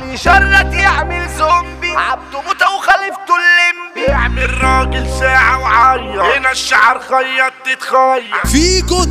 يشرط يعمل زومبي عبده موتة وخليفته الليمبي اعمل راجل ساعة وعيط هنا الشعر خيط تتخيط فيجو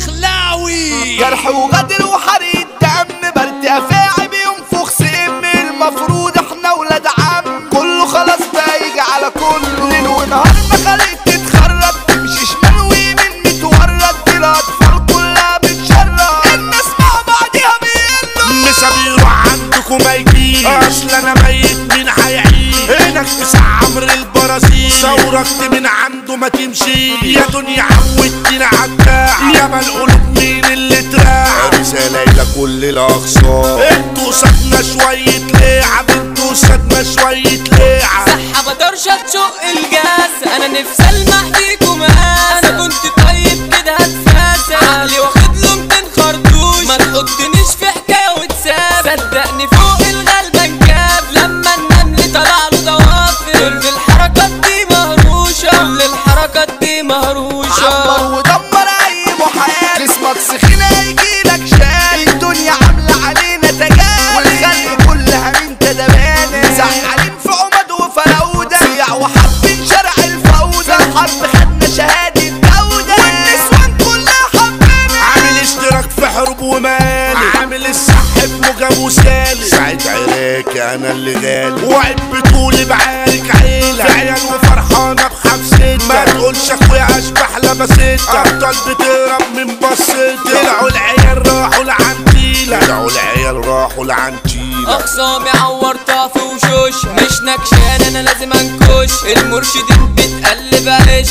الدخلاوي جرح وغدر وحريق دم برد افاعي بينفخ سم المفروض احنا ولاد عم كله خلاص بقى يجي على كله ليل ونهار مخاليق تتخرج تمشي شمال ويمين متورط دي الاطفال كلها بتشرد الناس مع بعضيها بيقلوا مسا بيروح عندكم ما يجيش اصل انا ميت مين هيعيش هناك تسع عمر البرازيل ثوركت من عنده ما تمشي يا دنيا عودتنا عالداع يا ما القلوب مين اللي تراع رسالة إلى كل الأقصار انتوا صدنا شوية لعب انتوا صدنا شوية لعب صح بقدرش تشق الجاز انا نفسي المح فيكم انا كنت طيب كده هتفاسد عقلي واخد له 200 خرطوش ما تحطنيش في حكايه وتساب صدقني فوق الغلبان جاب لما النمل طلع له ضوافر كل الحركات دي مهروشه كل الحركات دي مهروشه عمر ودمر اي محال جسمك سخين هيجيلك شال الدنيا عامله علينا تجال والخلق كلها من تدبانه زعلين في عمد وفراوده صياع وحابين شرع الفوضى الحرب خدنا شهاده جوده والنسوان كلها حبانا عامل اشتراك في حروب ومالي عامل الصح بموجب وسالي ساعة عراك انا اللي غالي وعد بطولي بعارك عيلة في عيال وفرحانة بحبستها ما تقولش اخويا اشبح لبستها ابطال بتهرب من بصتها طلعوا العيال راحوا لعنتيلة طلعوا العيال راحوا لعنتيلة اخصامي عورتها في وشوش مش نكشان انا لازم انكش المرشدين بتقلب عيش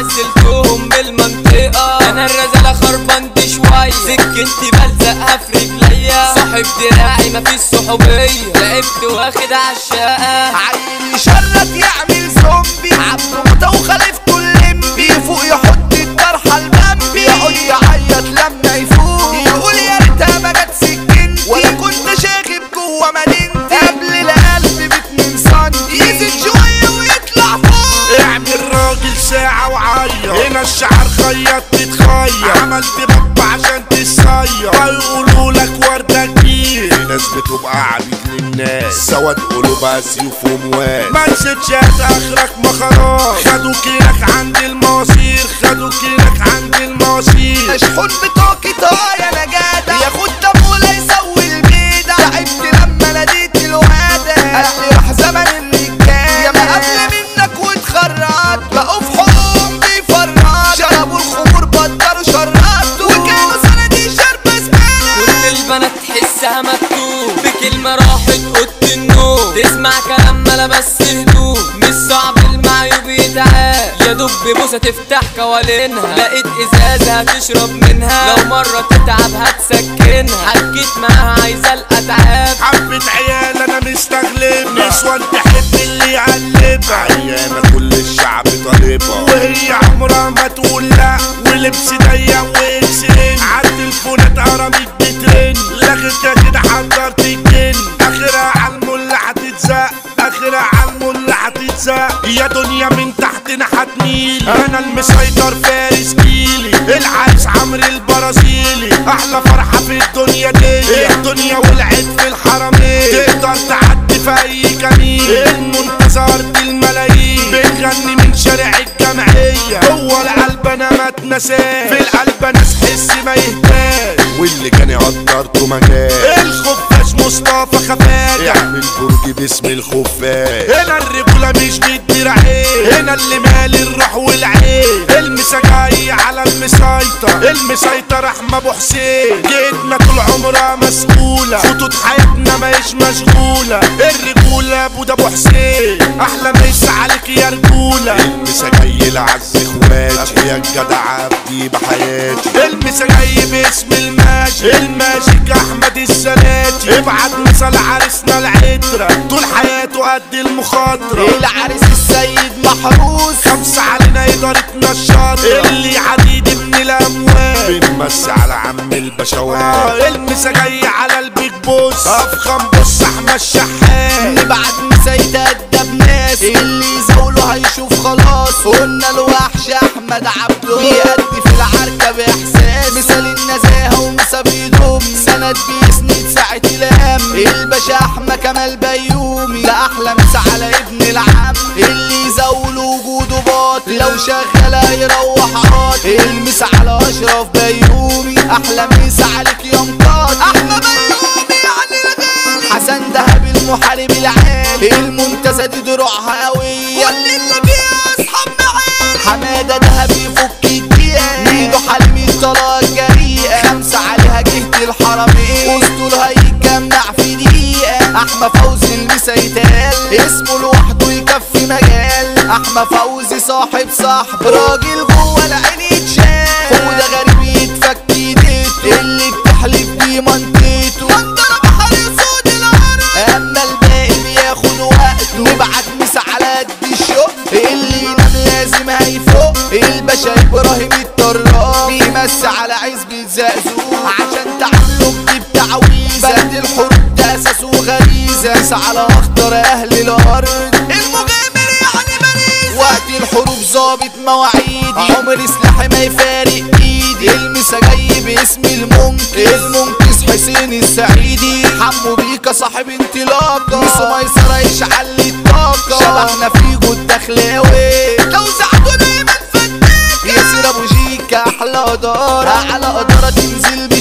عزلتهم بالمنطقة انا الرزالة خربنت شوية سكنتي بلزقها في رجليا صاحب دراعي مفيش صحوبية لعبت واخد عالشقة عيل يشرط يعمل زومبي عبده موتة وخليفته الليمبي فوق يحط الطرحة البامبي يقعد يعيط لما يفوق يقول يا ريتها ما جت سكنتي ولا كنت شاغب جوه مدينتي قبل القلب باتنين سنتي يزيد شوية ويطلع فوق اعمل راجل ساعة وعيط هنا الشعر خيط تتخيط عملت باب عشان تصير فيقولوا لك وردة كبير في ناس بتبقى عبيد للناس سواد قلوبها سيوف وموال ما نسيتش هات اخرك ما خلاص خدوا كيلك عند المواسير خدوا كيلك عند المواسير اشحن بطاقة اه يا نجادة ياخد دم ولا يسوي البيدة تعبت لما ناديت الوادة قلبي راح زمن الرجال يا ما قبل منك واتخرجت بقوا في حقوق بيفرط شربوا الخمور بطلوا شرات وكانوا سندي شرب زبالة كل البنات تحسها مكتوب بكلمة راحت اوضة النوم تسمع كلام ما لبس هدوم مش صعب المعيوب يتعال يا دوب بوسة تفتح كوالينها لقيت ازازة هتشرب منها لو مرة تتعب هتسكنها حكيت معاها عايزة الاتعاب حبة عيال انا مستغلبها نسوان تحب اللي يعلبها عيانة كل الشعب طالبها وهي عمرها ما تقول لا ولبس ضيق واكس ان عالتليفونات قرمت بترن لغيتها كده حضرت الجن اخرها عالمولة هتتزق اخرها عالمولة هتتزق يا دنيا من تحتنا هتميل انا المسيطر فارس جيلي العريس عمرو البرازيلي احلى فرحة في الدنيا دي الدنيا ولعت في الحرمين تقدر تعدي في اي جميل المنتظر دي الملايين بنغني من شارع الجمعية هو القلب انا ما اتنساه في القلب ناس حس ما يهتاش واللي كان يقدرته ما جاش الخفاش مصطفى خفاجة يعمل برج باسم الخفاش هنا الرجولة مش بالدراعين هنا اللي مالي الروح والعين المسا جاي على المسيطر المسيطر احمد ابو حسين جيتنا طول عمرها مسؤولة خطوط حياتنا ماهيش مشغولة الرجولة ابو ده ابو حسين احلى مسا عليك يا رجولة المسا جاي لعز اخواتي يا الجدع عبدي بحياتي المسا جاي باسم الماجيك الماجيك احمد السناتي ابعت مثال عريسنا العترة طول حياته قد المخاطرة العريس السيد محروس خمسة علينا إدارتنا الشاطرة اللي عديد ابن الأموال بنمسي على عم البشوات المسا جاي على البيج بوس أفخم بص أحمد شحات نبعت مسيدة أدب ناس اللي يزاوله هيشوف خلاص قلنا الوحش احمد عبده بيأدي في العركة باحساس مثال النزاهة ومسا بيدوم سند بيسند ساعة الهم الباشا احمى كمال بيومي لا احلى مسا على ابن العم اللي يزول وجوده باطل لو شغال هيروح عاطل المسا على اشرف بيومي احلى مسا عليك يا مقاتل احمى بيومي يعني الغالي حسن دهب المحارب العالي المنتزه دي دروعها قوية كل اللي فيها اصحاب معانا حمادة دهب يفك الدقيقة ميدو حلمي الطلاق جريئة خمسة عليها جهة الحرمين اسطول هيتجمع في دقيقة احمى فوزي المسا يتقال اسمه لوحده يكفي مجال احمى فوزي صاحب صاحب راجل جوه العين يتشال هو ده غريب يتفك ايديته اللي بتحلف بيه منطقته منطقة بحر صوت العرب اما الباقي بياخد وقته نبعت مسا على قد الشوق اللي ينام لازم هيفوق الباشا ابراهيم الطراق بيمس على عزبة زقزوق عشان تعملوا بدي بتعويذة بلد الحروب ده اساسه غريزة مسا على اخطر اهل الارض المجامل يعني باريس وقت الحروب ظابط مواعيدي عمر سلاحي ما يفارق ايدي المسا جاي باسم المنقذ المنقذ حسين السعيدي حمو بيكا صاحب انطلاقة ميسو ميسرة يشعل لي الطاقة شبهنا فيجو الدخلاوي توزعته دايما فتاكة ياسر ابو جيكا احلى قدارة على قدارة تنزل